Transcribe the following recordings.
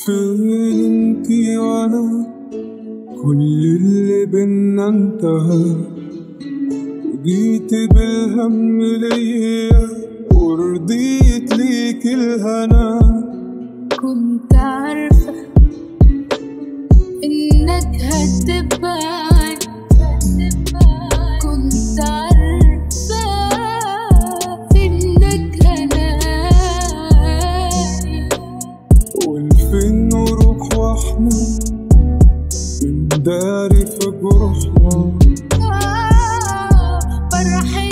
فين انتي وانا كل اللي بينا انتهى جيت بالهم ليا ورضيت ليك الهنا كنت عارفة إنك هتبان كنت عارفة إنك هناني والفين نروح واحنا من داري في جروحنا آه، فرحة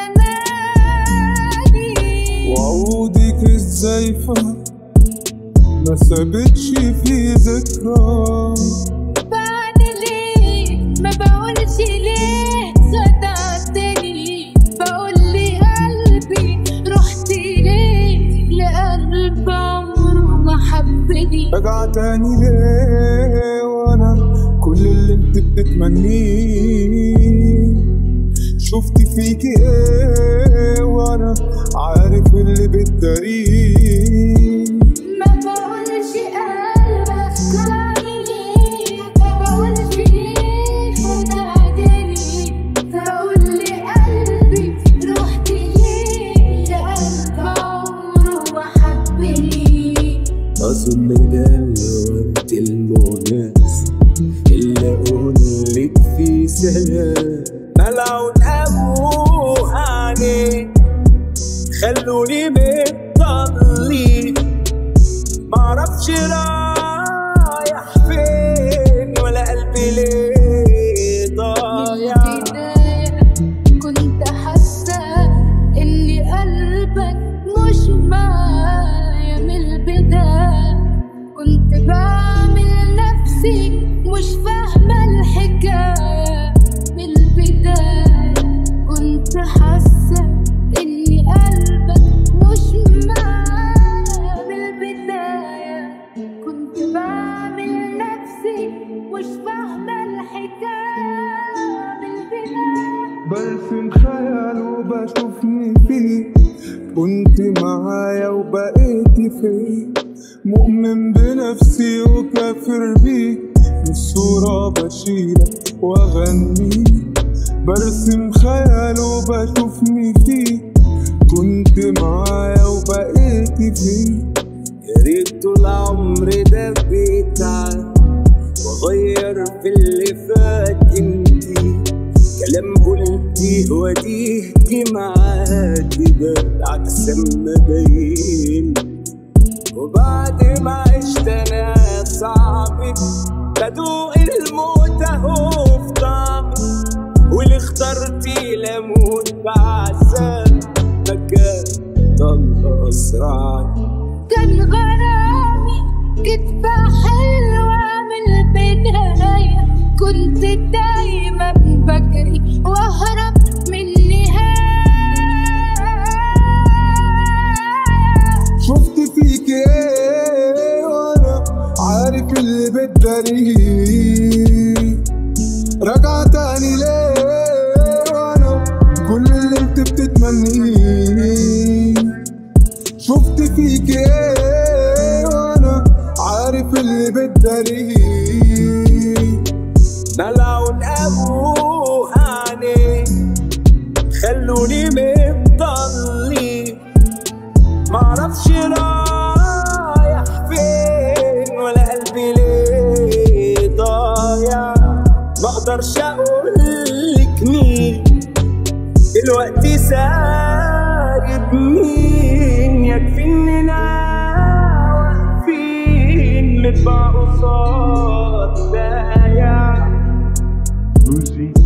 زماني وعودك الزايفة ما سابتش في ذكرى بعمل ايه ما بقولش ليه صدقتني بقول لي قلبي رحت ليه لقلب عمره ما حبني رجع تاني ليه وانا كل اللي انت بتتمنيه شفت فيكي ايه وانا عارف اللي بتداريه ما بقولش قلبك خاني ما بقولش ليه خدعتني بقول لي قلبي رحت ليه لقلب عمره ما حبني أظن ده الوقت المناسب اللي أقول لك فيه سلام ملعون أبوه عليه خلوني مضلي معرفش رايح فين ولا قلبي ليه ضايع البداية كنت حاسة إن قلبك مش معايا من البداية كنت بعمل نفسي مش فاهمة الحكاية من البداية كنت حاسة إن قلبك مش معايا من البداية كنت بعمل نفسي مش فاهمة الحكاية من البداية برسم خيال وبشوفني فيه كنت معايا وبقيتي فيه مؤمن بنفسي وكافر بيك الصورة بشيلك واغني برسم خيال وبشوفني فيه كنت معايا وبقيتي فيه يا ريت طول عمري ده بيتعب واغير في اللي فات انتي كلام قلتي وديتي معاكي ده عكس ما بين وبعد ما عشت انا صعب بدوق الموت اهو في طعمي واللي اخترتي لموت بعذاب مكان ضل اسرع كان غرامي كتفة حلوة من البداية كنت دايما بجري واهرب من النهاية شفت فيك ايه وانا عارف اللي بتداريه راجع تاني ليه وانا كل اللي انت بتتمنيه شفت فيك ايه وانا عارف اللي بتداريه ملعون ابوه عليه خلوني مضلي معرفش رايح فين ولا قلبي ليه ضايع مقدرش اقولك مين دلوقتي سايب مين يكفي اننا واقفين نتبع قصاد بايع Lucy